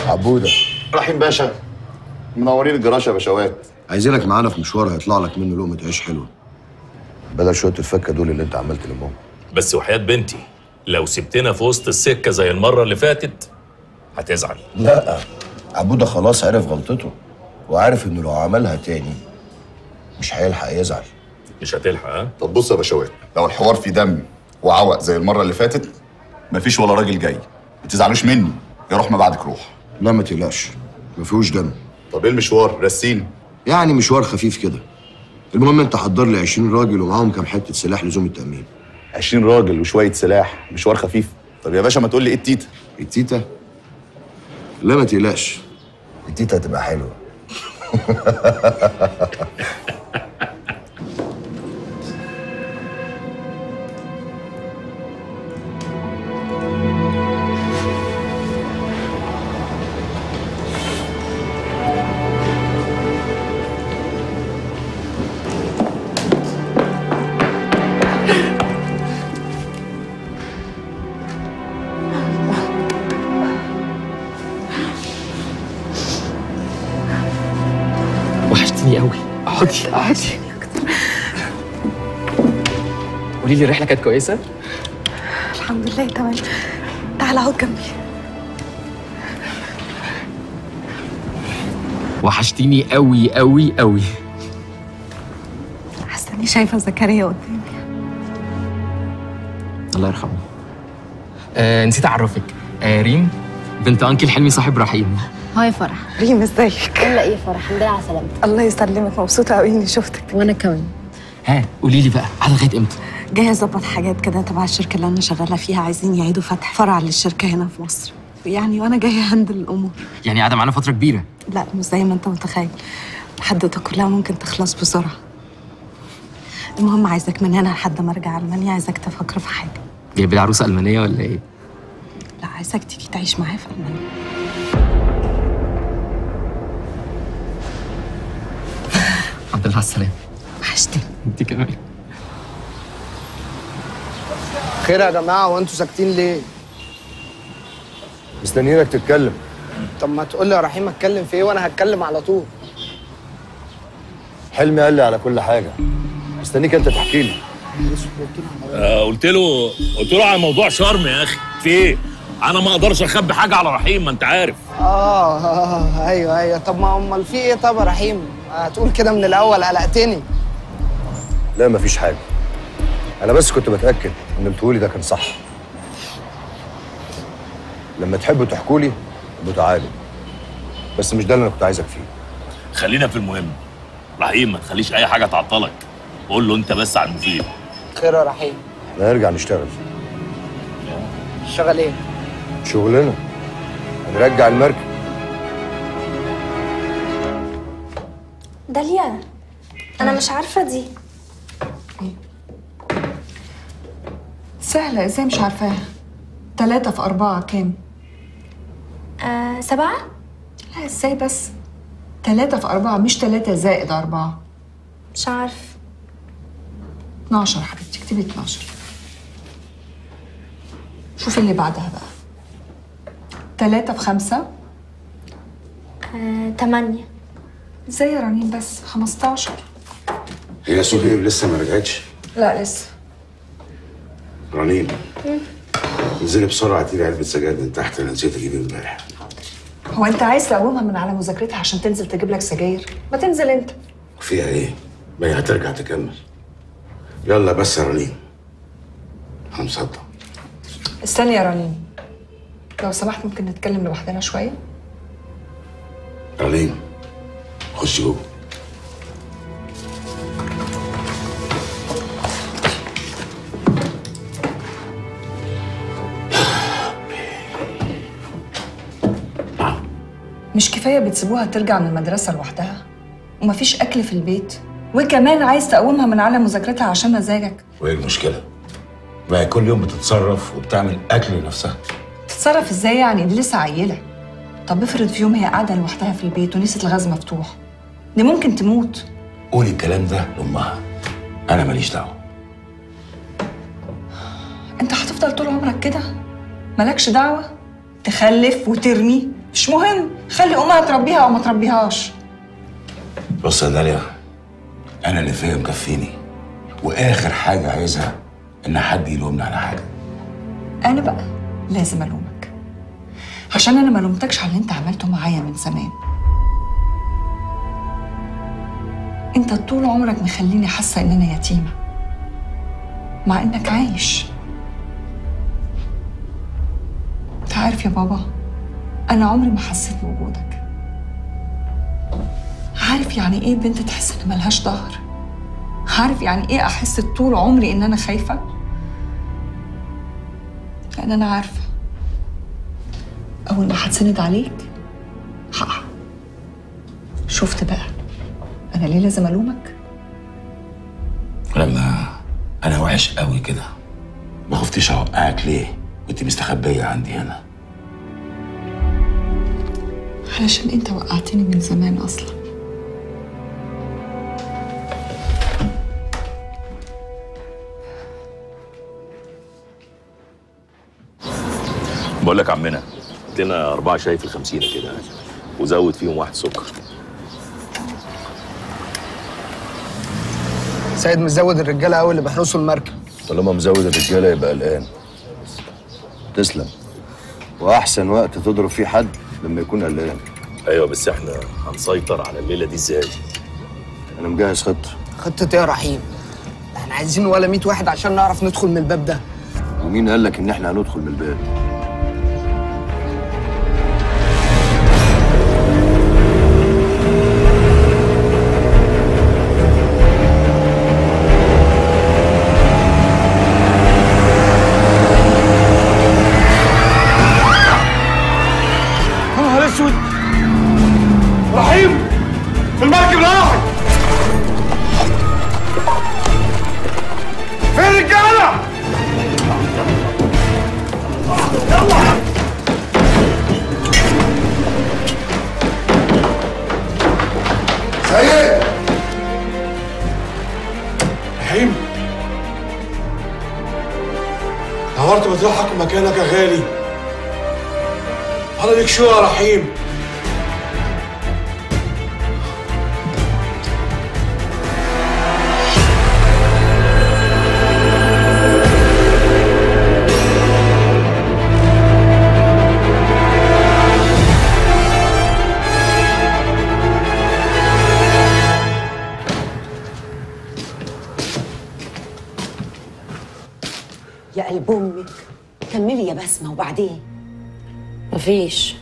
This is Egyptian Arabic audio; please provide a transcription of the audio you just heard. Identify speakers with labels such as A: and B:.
A: عبوده
B: رحيم باشا منورين الجراشه يا باشوات
A: عايزينك معانا في مشوار هيطلع لك منه لقمه عيش حلوه بدل شويه الفكه دول اللي انت عمال تلمهم
C: بس وحياة بنتي لو سبتنا في وسط السكة زي المرة اللي فاتت هتزعل
A: لا عبوده خلاص عرف غلطته وعارف انه لو عملها تاني مش هيلحق يزعل
C: مش هتلحق ها؟
B: طب بص يا باشوات لو الحوار فيه دم وعوق زي المره اللي فاتت مفيش ولا راجل جاي ما تزعلوش مني يا روح ما بعدك روح
A: لا ما تقلقش ما فيهوش دم
B: طب ايه المشوار رسين
A: يعني مشوار خفيف كده المهم انت حضر لي 20 راجل ومعاهم كام حته سلاح لزوم التامين
B: 20 راجل وشويه سلاح مشوار خفيف طب يا باشا ما تقول لي ايه التيتا
A: التيتا لا ما تقلقش التيتا هتبقى حلوه
D: وحشتني قوي اقعدي اقعدي قولي لي الرحله كانت كويسه
E: الحمد لله تمام تعال اقعد جنبي
D: وحشتيني قوي قوي قوي
E: حاسه اني شايفه زكريا قدامي
D: الله يرحمه آه نسيت اعرفك آه ريم بنت انكل حلمي صاحب رحيم
F: هاي فرح
E: ريم ازيك
F: ولا ايه فرح الحمد لله على سلامتك
E: الله يسلمك مبسوطه قوي اني شفتك
F: وانا كمان
D: ها قولي لي بقى قاعده لغايه امتى
E: جايه اظبط حاجات كده تبع الشركه اللي انا شغاله فيها عايزين يعيدوا فتح فرع للشركه هنا في مصر يعني وانا جايه هندل الامور
D: يعني قاعده معانا فتره كبيره
E: لا مش زي ما انت متخيل الحدوته كلها ممكن تخلص بسرعه المهم عايزك من هنا لحد ما ارجع المانيا عايزك تفكر في حاجه
D: جايب لي عروسه المانيه ولا ايه
E: لا عايزك تيجي تعيش معايا في المانيا
D: الحمد لله على السلامه
E: وحشتني
D: انت كمان
G: خير يا جماعه وانتوا ساكتين ليه؟
A: مستنيينك تتكلم
G: طب ما تقول لي يا رحيم اتكلم في ايه وانا هتكلم على طول
A: حلمي قال لي على كل حاجه مستنيك انت تحكي لي
C: آه قلت له قلت له على موضوع شرم يا اخي في ايه؟ انا ما اقدرش اخبي حاجه على رحيم ما انت عارف
G: آه, اه ايوه ايوه طب ما امال في ايه طب يا رحيم؟ هتقول كده من الاول قلقتني
A: لا مفيش حاجه انا بس كنت بتاكد ان اللي بتقولي ده كان صح لما تحبوا تحكوا لي ابقوا تعالوا بس مش ده اللي انا كنت عايزك فيه
C: خلينا في المهم رحيم ما تخليش اي حاجه تعطلك قول له انت بس على المفيد
G: خير يا رحيم
A: احنا هنرجع نشتغل
G: شغال ايه؟
A: شغلنا هنرجع المركب
H: داليا انا مش عارفه دي
E: سهله ازاي مش عارفاها ثلاثة في أربعة كام؟
H: آه سبعة
E: لا ازاي بس؟ ثلاثة في أربعة مش ثلاثة زائد أربعة
H: مش عارف
E: 12 حبيبتي اكتبي 12 شوفي اللي بعدها بقى ثلاثة في خمسة
H: آه تمانية
E: ازاي يا رنين بس 15
I: هي سهير لسه ما رجعتش
E: لا لسه
I: رنين انزلي بسرعه تجيبي علبه سجاير من تحت انا نسيت اجيب امبارح
E: هو انت عايز تقومها من على مذاكرتها عشان تنزل تجيب لك سجاير ما تنزل انت
I: فيها ايه؟ ما هي هترجع تكمل يلا بس يا رنين انا مصدق
E: استني يا رنين لو سمحت ممكن نتكلم لوحدنا شوية
I: رنين خش جوه
E: مش كفاية بتسيبوها ترجع من المدرسة لوحدها ومفيش أكل في البيت وكمان عايز تقومها من على مذاكرتها عشان مزاجك
I: وايه المشكله؟ ما هي كل يوم بتتصرف وبتعمل اكل لنفسها
E: تتصرف ازاي يعني دي لسه عيلة طب افرض في يوم هي قاعدة لوحدها في البيت ونسيت الغاز مفتوح دي ممكن تموت
I: قولي الكلام ده لامها انا ماليش دعوه
E: انت هتفضل طول عمرك كده مالكش دعوة تخلف وترمي
J: مش مهم خلي امها تربيها او ما تربيهاش
I: بص يا داليا انا اللي فيا مكفيني واخر حاجه عايزها ان حد يلومني على حاجه
J: انا بقى لازم الومك عشان انا ما لومتكش على اللي انت عملته معايا من زمان انت طول عمرك مخليني حاسه ان انا يتيمه مع انك عايش انت عارف يا بابا انا عمري ما حسيت بوجودك عارف يعني ايه بنت تحس ان ملهاش ظهر عارف يعني ايه احس طول عمري ان انا خايفه لان انا عارفه اول ما هتسند عليك هقع شفت بقى انا ليه لازم الومك
I: لما انا وحش قوي كده ما خفتيش اوقعك ليه كنت مستخبيه عندي هنا
J: علشان انت وقعتني من زمان اصلا
C: بقول لك عمنا هات لنا أربعة شاي في الخمسين كده وزود فيهم واحد سكر
G: سيد مزود الرجاله قوي اللي بيحرسوا المركب
A: طالما مزود الرجاله يبقى قلقان تسلم واحسن وقت تضرب فيه حد لما يكون قلقان
C: ايوه بس احنا هنسيطر على الليله دي ازاي
A: انا مجهز خطه
G: خطه ايه يا رحيم احنا عايزين ولا 100 واحد عشان نعرف ندخل من الباب ده
A: ومين قال لك ان احنا هندخل من الباب
K: يا نهار اسود رحيم المركب راحت فين الرجاله؟ يلا
B: سيد
K: رحيم نورت مطرحك ومكانك يا غالي انا ليك شو يا رحيم
L: يا قلب امك كملي يا بسمه وبعدين
F: مفيش